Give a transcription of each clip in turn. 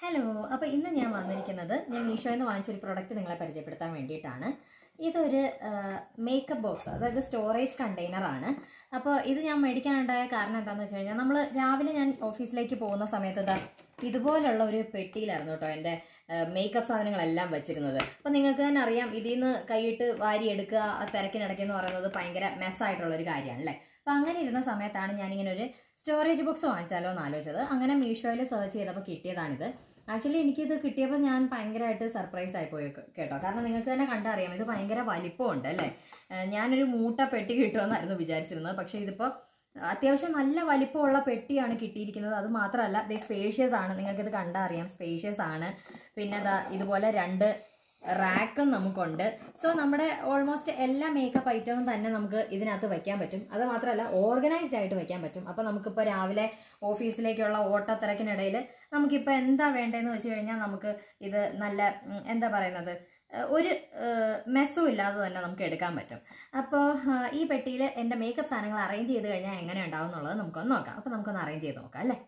hello അപ്പോൾ ഇന്ന് ഞാൻ വന്നിരിക്കുന്നത് ഞാൻ മീഷോയിൽ നിന്ന് വാങ്ങിച്ചൊരു പ്രൊഡക്റ്റ് നിങ്ങളെ പരിചയപ്പെടുത്താൻ വേണ്ടിയിട്ടാണ് ഇതൊരു മേക്കപ്പ് ബോക്സ് അതായത് സ്റ്റോറേജ് കണ്ടെയ്നർ ആണ് അപ്പോൾ ഇത് ഞാൻ മേടിക്കാനുണ്ടായ കാരണം എന്താണെന്ന് വെച്ച് കഴിഞ്ഞാൽ നമ്മൾ രാവിലെ ഞാൻ ഓഫീസിലേക്ക് പോകുന്ന സമയത്ത് ഇതാ ഇതുപോലുള്ള ഒരു പെട്ടിയിലായിരുന്നു കേട്ടോ എൻ്റെ മേക്കപ്പ് സാധനങ്ങളെല്ലാം വെച്ചിരുന്നത് അപ്പോൾ നിങ്ങൾക്ക് തന്നെ അറിയാം ഇതിൽ നിന്ന് കൈയിട്ട് വാരിയെടുക്കുക ആ തിരക്കിനിടയ്ക്ക് എന്ന് പറയുന്നത് ഭയങ്കര മെസ്സായിട്ടുള്ള ഒരു കാര്യമാണ് അല്ലേ അപ്പോൾ അങ്ങനെ ഇരുന്ന സമയത്താണ് ഞാനിങ്ങനെ ഒരു സ്റ്റോറേജ് ബോക്സ് വാങ്ങിച്ചാലോ എന്ന് ആലോചിച്ചത് അങ്ങനെ മീഷോയിൽ സെർച്ച് ചെയ്തപ്പോൾ കിട്ടിയതാണിത് ആക്ച്വലി എനിക്കിത് കിട്ടിയപ്പോൾ ഞാൻ ഭയങ്കരമായിട്ട് സർപ്രൈസ് ആയിപ്പോയി കേട്ടോ കാരണം നിങ്ങൾക്ക് തന്നെ കണ്ടറിയാം ഇത് ഭയങ്കര വലിപ്പമുണ്ട് അല്ലേ ഏഹ് ഞാനൊരു മൂട്ട പെട്ടി കിട്ടുമെന്നായിരുന്നു വിചാരിച്ചിരുന്നത് പക്ഷേ ഇതിപ്പോൾ അത്യാവശ്യം നല്ല വലിപ്പമുള്ള പെട്ടിയാണ് കിട്ടിയിരിക്കുന്നത് അത് മാത്രമല്ല ഇത് സ്പേഷ്യസ് ആണ് നിങ്ങൾക്കിത് കണ്ടാൽ അറിയാം സ്പേഷ്യസ് ആണ് പിന്നെ ദാ ഇതുപോലെ രണ്ട് റാക്കും നമുക്കുണ്ട് സോ നമ്മുടെ ഓൾമോസ്റ്റ് എല്ലാ മേക്കപ്പ് ഐറ്റവും തന്നെ നമുക്ക് ഇതിനകത്ത് വെക്കാൻ പറ്റും അത് മാത്രമല്ല ഓർഗനൈസ്ഡ് ആയിട്ട് വെക്കാൻ പറ്റും അപ്പോൾ നമുക്കിപ്പോൾ രാവിലെ ഓഫീസിലേക്കുള്ള ഓട്ടത്തിരക്കിനിടയിൽ നമുക്കിപ്പോൾ എന്താ വേണ്ടതെന്ന് വെച്ച് കഴിഞ്ഞാൽ നമുക്ക് ഇത് നല്ല ഉം, എന്താ പറയുന്നത് ഏഹ്, ഒരു മെസ്സും ഇല്ലാതെ തന്നെ നമുക്ക് എടുക്കാൻ പറ്റും അപ്പോൾ ഈ പെട്ടിയിൽ എൻ്റെ മേക്കപ്പ് സാധനങ്ങൾ അറേഞ്ച് ചെയ്ത് കഴിഞ്ഞാൽ എങ്ങനെ ഉണ്ടാവും എന്നുള്ളത് നമുക്കൊന്ന് നോക്കാം അപ്പോൾ നമുക്കൊന്ന് അറേഞ്ച് ചെയ്ത് നോക്കാം അല്ലേ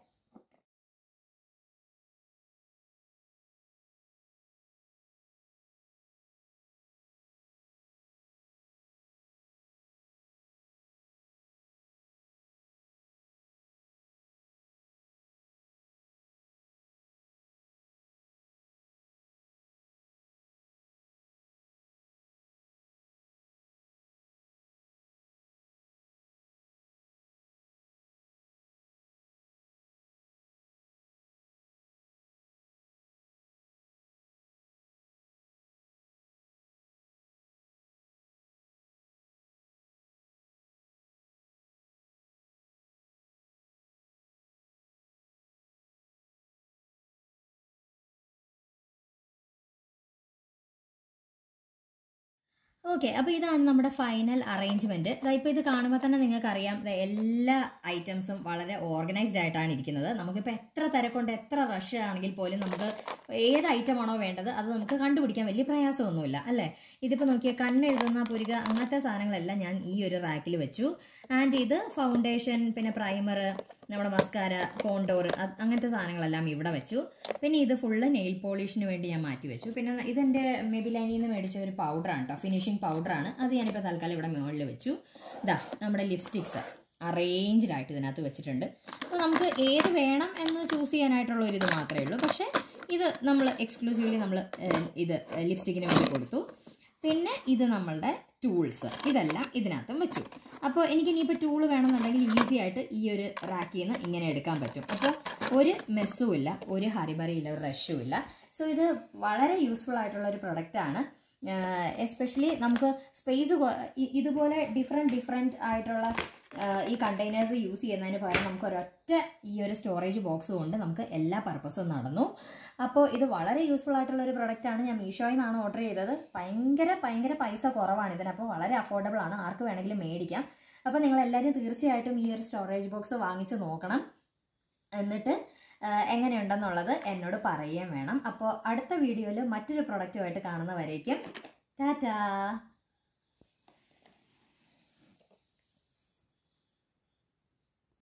ഓക്കെ അപ്പോൾ ഇതാണ് നമ്മുടെ ഫൈനൽ അറേഞ്ച്മെന്റ് ഇപ്പോൾ ഇത് കാണുമ്പോൾ തന്നെ നിങ്ങൾക്ക് അറിയാം ദേ എല്ലാ ഐറ്റംസും വളരെ ഓർഗനൈസ്ഡ് ആയിട്ടാണ് ഇരിക്കുന്നത് നമുക്കിപ്പോൾ എത്ര തിരക്കൊണ്ട് എത്ര റഷ് ആണെങ്കിൽ പോലും നമുക്ക് ഏത് ഐറ്റമാണോ വേണ്ടത് അത് നമുക്ക് കണ്ടുപിടിക്കാൻ വലിയ പ്രയാസമൊന്നുമില്ല അല്ലേ ഇതിപ്പോൾ നോക്കിയാൽ കണ്ണെഴുതുന്ന പുരുക അങ്ങനത്തെ സാധനങ്ങളെല്ലാം ഞാൻ ഈ ഒരു റാക്കിൽ വെച്ചു ആൻഡ് ഇത് ഫൗണ്ടേഷൻ പിന്നെ പ്രൈമർ നമ്മുടെ മസ്കാര കോണ്ടോർ അങ്ങനത്തെ സാധനങ്ങളെല്ലാം ഇവിടെ വെച്ചു പിന്നെ ഇത് ഫുള്ള് നെയിൽ പോളിഷിന് വേണ്ടി ഞാൻ മാറ്റി വെച്ചു പിന്നെ ഇതെൻ്റെ മെബിലൈനിൽ നിന്ന് മേടിച്ച ഒരു പൗഡറാണ് കേട്ടോ ഫിനിഷിംഗ് പൗഡറാണ് അത് ഞാനിപ്പോൾ തൽക്കാലം ഇവിടെ മുകളിൽ വെച്ചു ഇതാ നമ്മുടെ ലിപ്സ്റ്റിക്സ് അറേഞ്ച്ഡ് ആയിട്ട് ഇതിനകത്ത് വെച്ചിട്ടുണ്ട് അപ്പോൾ നമുക്ക് ഏത് വേണം എന്ന് ചൂസ് ചെയ്യാനായിട്ടുള്ള ഒരു ഇത് മാത്രമേ ഉള്ളൂ പക്ഷേ ഇത് നമ്മൾ എക്സ്ക്ലൂസീവ്ലി നമ്മൾ ഇത് ലിപ്സ്റ്റിക്കിന് വേണ്ടി കൊടുത്തു പിന്നെ ഇത് നമ്മളുടെ ടൂൾസ് ഇതെല്ലാം ഇതിനകത്തും വെച്ചു അപ്പോൾ എനിക്ക് ഇനിയിപ്പോൾ ടൂൾ വേണമെന്നുണ്ടെങ്കിൽ ഈസി ആയിട്ട് ഈ ഒരു റാക്കിൽ നിന്ന് ഇങ്ങനെ എടുക്കാൻ പറ്റും അപ്പോൾ ഒരു മെസ്സും ഇല്ല ഒരു ഹറിബറിയില്ല ഒരു റഷും ഇല്ല സോ ഇത് വളരെ യൂസ്ഫുൾ ആയിട്ടുള്ള ഒരു പ്രൊഡക്റ്റാണ് എസ്പെഷ്യലി നമുക്ക് സ്പേസ് ഇതുപോലെ ഡിഫറെൻറ്റ് ഡിഫറെൻറ്റ് ആയിട്ടുള്ള ആഹ് ഈ കണ്ടെയ്നേഴ്സ് യൂസ് ചെയ്യുന്നതിന് പകരം നമുക്ക് ഒരൊറ്റ ഈ ഒരു സ്റ്റോറേജ് ബോക്സ് കൊണ്ട് നമുക്ക് എല്ലാ പർപ്പസും നടന്നു അപ്പോൾ ഇത് വളരെ യൂസ്ഫുൾ ആയിട്ടുള്ള ഒരു പ്രൊഡക്റ്റാണ് ഞാൻ മീഷോയിൽ നിന്നാണ് ഓർഡർ ചെയ്തത് ഭയങ്കര ഭയങ്കര പൈസ കുറവാണ് ഇതിന് അപ്പോൾ വളരെ അഫോർഡബിൾ ആണ് ആർക്ക് വേണമെങ്കിലും മേടിക്കാം അപ്പോൾ നിങ്ങൾ എല്ലാവരും തീർച്ചയായിട്ടും ഈ ഒരു സ്റ്റോറേജ് ബോക്സ് വാങ്ങിച്ച് നോക്കണം എന്നിട്ട് ആഹ് എങ്ങനെയുണ്ടെന്നുള്ളത് എന്നോട് പറയുകയും വേണം അപ്പോൾ അടുത്ത വീഡിയോയിൽ മറ്റൊരു പ്രൊഡക്റ്റുമായിട്ട് കാണുന്നവരേക്കും ടാറ്റാ